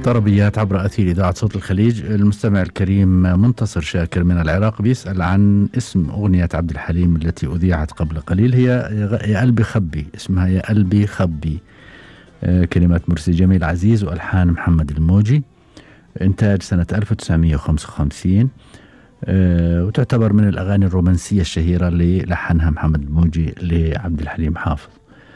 طربيات عبر أثير إذاعة صوت الخليج المستمع الكريم منتصر شاكر من العراق بيسأل عن اسم أغنية عبد الحليم التي أذيعت قبل قليل هي يا قلبي خبي اسمها يا قلبي خبي آه، كلمات مرسي جميل عزيز وألحان محمد الموجي إنتاج سنة 1955 آه، وتعتبر من الأغاني الرومانسية الشهيرة اللي لحنها محمد الموجي لعبد الحليم حافظ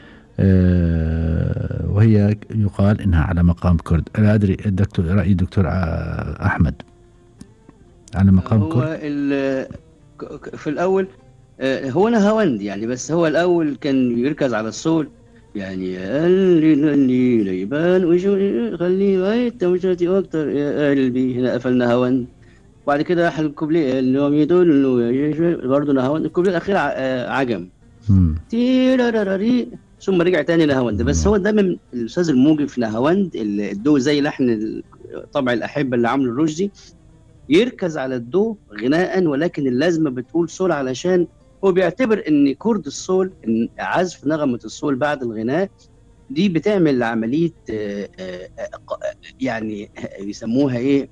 آه، وهي يقال انها على مقام كرد لا ادري الدكتور راي الدكتور احمد على مقام هو كرد في الاول آه، هو نهاوند يعني بس هو الاول كان يركز على الصول يعني قلبي خلي ليبان وشو خلي انت مشاتي اكتر يا قلبي هنا قفلنا هوند وبعد كده راح الكوبليه اليوم يدل برضه نهاوند الكوبليه الاخير آه، عجم تيراراري ثم رجع تاني لهوند بس هو ده من الاستاذ الموجي في نهاوند الدو زي لحن طبع الاحبه اللي عامله الرشدي يركز على الدو غناء ولكن اللازمه بتقول سول علشان هو بيعتبر ان كورد السول إن عزف نغمه السول بعد الغناء دي بتعمل عمليه آه، آه، آه، يعني بيسموها ايه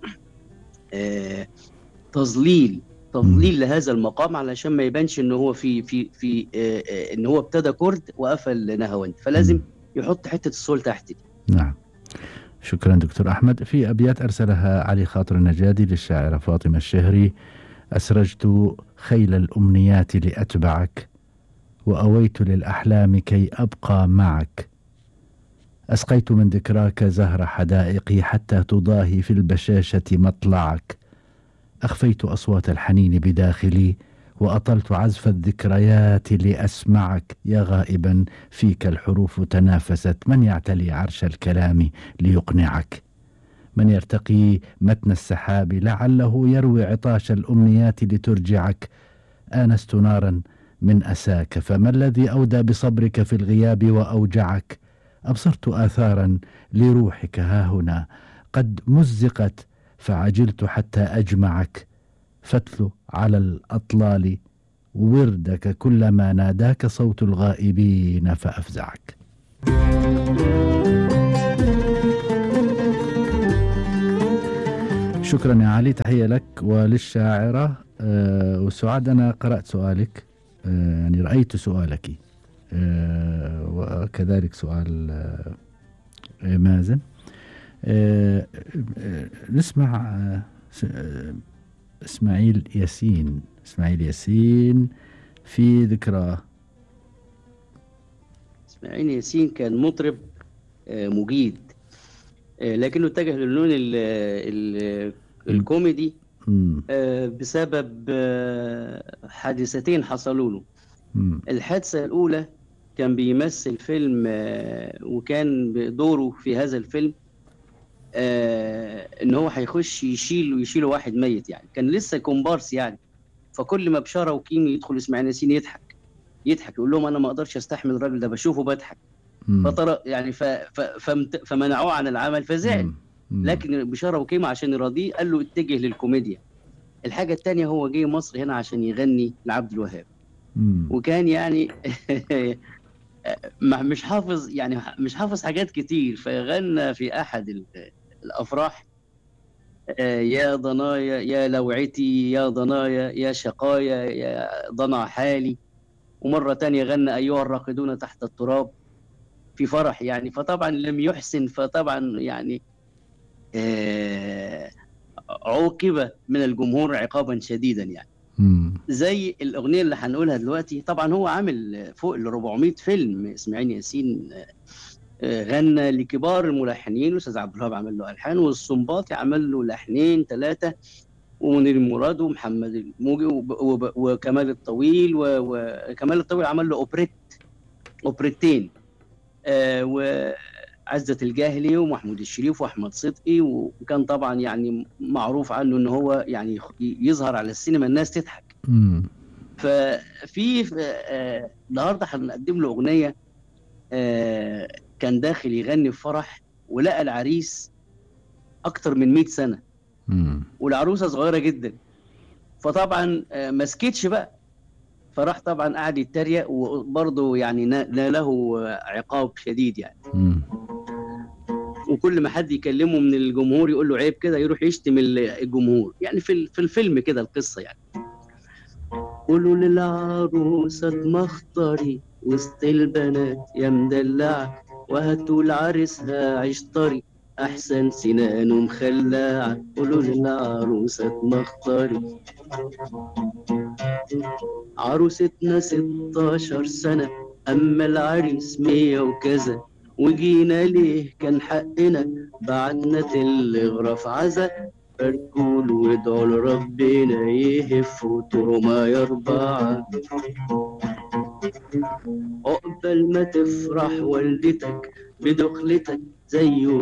تظليل تضليل لهذا المقام علشان ما يبانش ان هو في في في آه، آه، ان هو ابتدى كرد وقفل نهاوند فلازم يحط حته الصول تحت دي نعم شكرا دكتور احمد في ابيات ارسلها علي خاطر النجادي للشاعره فاطمه الشهري اسرجت خيل الامنيات لاتبعك واويت للاحلام كي ابقى معك اسقيت من ذكراك زهر حدائقي حتى تضاهي في البشاشه مطلعك اخفيت اصوات الحنين بداخلي واطلت عزف الذكريات لاسمعك يا غائبا فيك الحروف تنافست من يعتلي عرش الكلام ليقنعك من يرتقي متن السحاب لعله يروي عطاش الامنيات لترجعك انست نارا من اساك فما الذي اودى بصبرك في الغياب واوجعك ابصرت اثارا لروحك ها هنا قد مزقت فعجلت حتى أجمعك فتل على الأطلال وردك كلما ناداك صوت الغائبين فأفزعك شكرا يا علي تحية لك وللشاعرة أه وسعاد أنا قرأت سؤالك أه يعني رأيت سؤالك أه وكذلك سؤال أه مازن آه، آه، نسمع آه، اسماعيل ياسين اسماعيل ياسين في ذكرى اسماعيل ياسين كان مطرب مجيد لكنه اتجه للون ال ال الكوميدي بسبب حادثتين حصلوا له الحادثة الأولى كان بيمثل فيلم وكان دوره في هذا الفيلم آه ان هو هيخش يشيل ويشيل واحد ميت يعني كان لسه كومبارس يعني فكل ما بشاره وكيم يدخل اسماعيل ياسين يضحك يضحك يقول لهم انا ما اقدرش استحمل الراجل ده بشوفه بضحك فطر يعني ف ف فمت فمنعوه عن العمل فزعل لكن بشاره وكيم عشان يراضيه قال له اتجه للكوميديا الحاجه الثانيه هو جه مصر هنا عشان يغني لعبد الوهاب وكان يعني مش حافظ يعني مش حافظ حاجات كتير فغنى في احد الافراح آه، يا ضنايا يا لوعتي يا ضنايا يا شقايا يا ضنع حالي ومرة تانية غنى أيها الراقدون تحت التراب في فرح يعني فطبعا لم يحسن فطبعا يعني آه، عوقب من الجمهور عقابا شديدا يعني زي الأغنية اللي هنقولها دلوقتي طبعا هو عامل فوق ال 400 فيلم إسماعيل ياسين آه، غنى لكبار الملحنين الاستاذ عبد الوهاب عمل له الحان والصنباطي عمل له لحنين ثلاثه ومنير مراد ومحمد الموجي وكمال الطويل وكمال الطويل عمل له اوبريت اوبريتين آه وعزة الجاهلي ومحمود الشريف واحمد صدقي وكان طبعا يعني معروف عنه ان هو يعني يظهر على السينما الناس تضحك ففي آه النهارده هنقدم له اغنيه آه كان داخل يغني في فرح ولقى العريس اكتر من 100 سنه مم. والعروسه صغيره جدا فطبعا آه، ما سكتش بقى فراح طبعا قعد يتريق وبرضه يعني ناله عقاب شديد يعني مم. وكل ما حد يكلمه من الجمهور يقول له عيب كده يروح يشتم الجمهور يعني في في الفيلم كده القصه يعني قولوا للعروسه مختاري وسط البنات يا مدلعه وهاتوا لعرسها عشطري احسن سنانه مخلعه قولوا للعروسه مختاري عروستنا ستاشر سنه اما العريس مية وكذا وجينا ليه كان حقنا بعتنا تلغرف عزا باركول وادعوا لربنا يهف وترمى يا أربعة عقبال ما تفرح والدتك بدخلتك زيه